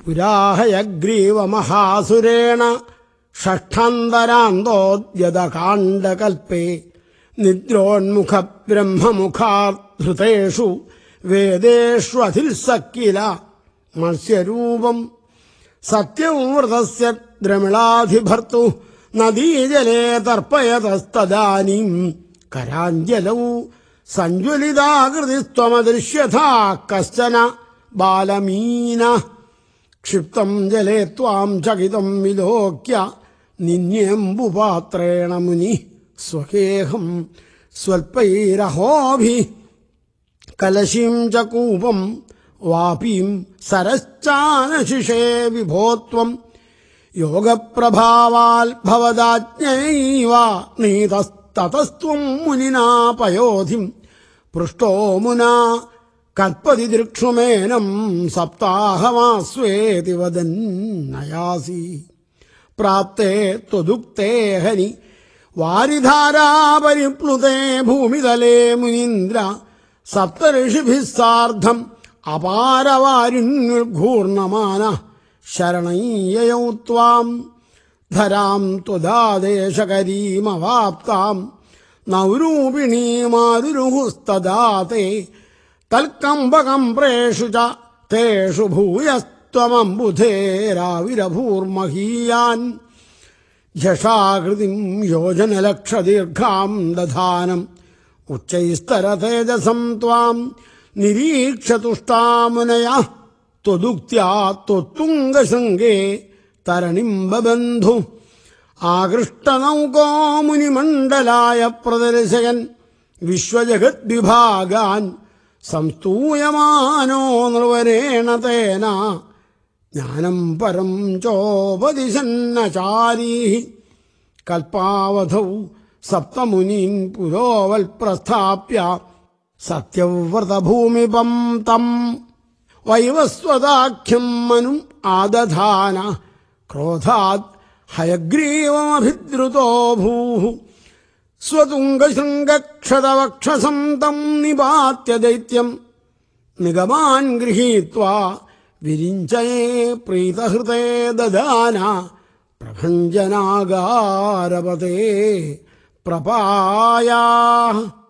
പുരാഹയഗ്രീവമഹാസുരേണ ഷഷ്ഠാന്തരാന്തോദ്യതകാണ്ഡകൽപ്പേ നിദ്രോന്മുഖ ബ്രഹ്മമുഖാധൃതേഷു വേദേഷ്വധിൽസക്കില മത്സ്യരൂപം സത്യവ്രതസ്യ ദ്രമിളാധിഭർത്തു നദീജലേ തർപ്പയതസ്തദാനീം കരാഞ്ജലൗ സഞ്ജ്വലിതാകൃതിസ്ത്വമദൃശ്യഥാ കശ്ചന ബാലമീന ക്ഷിപ്തം ജലേ ത്വാം ചകിതം വിലോക്യ നിന്യംബുപാത്രേണ മുനി സ്വഹേഹം സ്വൽപ്പൈരഹോഭി കലശീം ച കൂപം വാപീം സരശ്ചാനശിഷേ വിഭോത്വം യോഗപ്രഭാവാൽ ഭവദാജ്ഞൈവ നീതസ്തതസ്ത്വം മുനിനാ പയോധിം പൃഷ്ടോ മുനാ കൽപ്പതി ദൃക്ഷുമേനം സപ്താഹമാസ്വേതി വദന്നയാസി പ്രാപ്തേ ത്വദുക്തേ ഹനി വാരിധാരാപരിപ്ലുതേ ഭൂമിതലേ മുനീന്ദ്ര സപ്തഋഷിഭിः സാർദ്ധം അപാരവാരിണ്യുർഘൂർണമാന ശരണയ്യയൗ ത്വാം ധരാം ത്വദാദേശകരീമവാപ്താം നൗരൂപിണീമാരുരുഹുസ്തദാത്തെ തൽക്കമ്പകംപ്രേഷു ച തേഷു ഭൂയസ്ത്വമംബുധേരാവിരഭൂർമഹീയാൻ ഝഷാകൃതിം യോജനലക്ഷദീർഘാം ദധാനം ഉച്ചൈസ്തരതേജസം ത്വാം നിരീക്ഷതുഷ്ടാമുനയ ത്വദുക്ത്യാ ത്വത്തുംഗശൃംഗേ തരണിം ബബന്ധു ആകൃഷ്ടനൗകോ മുനിമണ്ഡലായ പ്രദർശകൻ വിശ്വജഗദ്വിഭാഗാൻ സംസ്തൂയമാനോ നിർവരേണ തേന ജ്ഞാനം പരം ചോപദിശന്നചാരീ കൽപ്പാവധൗ സപ്തമുനീൻ പുരോവൽ പ്രസ്ഥാപ്യ സത്യവ്രതഭൂമിപം തം വൈവസ്വതാഖ്യം മനും ആദധാന ക്രോധാത് ഹയഗ്രീവമഭിദ്രുതോ ഭൂ സ്വതുംഗശൃംഗക്ഷതവക്ഷസം തം നിപാത്യ ദൈത്യം നിഗമാൻ ഗൃഹീത്വാ വിരിഞ്ചയേ പ്രീതഹൃതേ ദദാന പ്രഭഞ്ജനാകാരപതേ പ്രപായാ